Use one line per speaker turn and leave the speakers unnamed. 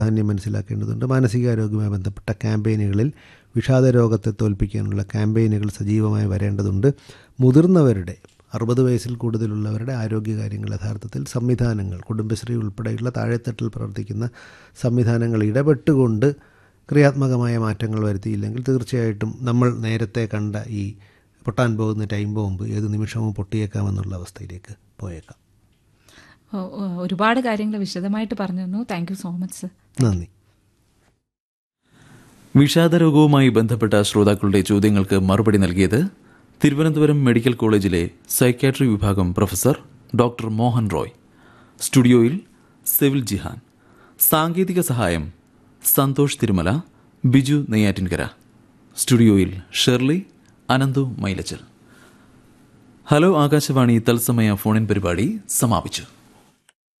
പ്രാധാന്യം മനസ്സിലാക്കേണ്ടതുണ്ട് മാനസികാരോഗ്യവുമായി ബന്ധപ്പെട്ട ക്യാമ്പയിനുകളിൽ വിഷാദ രോഗത്തെ തോൽപ്പിക്കാനുള്ള ക്യാമ്പയിനുകൾ സജീവമായി വരേണ്ടതുണ്ട് മുതിർന്നവരുടെ അറുപത് വയസ്സിൽ കൂടുതലുള്ളവരുടെ ആരോഗ്യകാര്യങ്ങൾ യഥാർത്ഥത്തിൽ സംവിധാനങ്ങൾ കുടുംബശ്രീ ഉൾപ്പെടെയുള്ള താഴെത്തട്ടിൽ പ്രവർത്തിക്കുന്ന സംവിധാനങ്ങൾ ഇടപെട്ടുകൊണ്ട് ക്രിയാത്മകമായ മാറ്റങ്ങൾ വരുത്തിയില്ലെങ്കിൽ തീർച്ചയായിട്ടും നമ്മൾ നേരത്തെ കണ്ട ഈ പൊട്ടാൻ പോകുന്ന ടൈം ബോംബ് ഏത് നിമിഷവും പൊട്ടിയേക്കാമെന്നുള്ള അവസ്ഥയിലേക്ക് പോയേക്കാം
ഓ, ഓ, ഒരുപാട് കാര്യങ്ങൾ വിശദമായിട്ട് പറഞ്ഞു തന്നു thank you so much sir
നന്ദി
വിഷാദരോഗവുമായി ബന്ധപ്പെട്ട ശ്രോതാക്കളുടെ ചോദ്യങ്ങൾക്ക് മറുപടി നൽകിയത് തിരുവനന്തപുരം മെഡിക്കൽ കോളേജിലെ സൈക്യാട്രി വിഭാഗം പ്രൊഫസർ ഡോക്ടർ മോഹൻ റോയ് സ്റ്റുഡിയോയിൽ സിവിൽ ജിഹാൻ സാങ്കേതിക സഹായം സന്തോഷ് തിരുമല ബിജു നെയ്യാറ്റിൻകര സ്റ്റുഡിയോയിൽ ഷെർലി അനന്തു മൈലച്ചൽ ഹലോ ആകാശവാണി തത്സമയ ഫോണിൻ പരിപാടി സമാപിച്ചു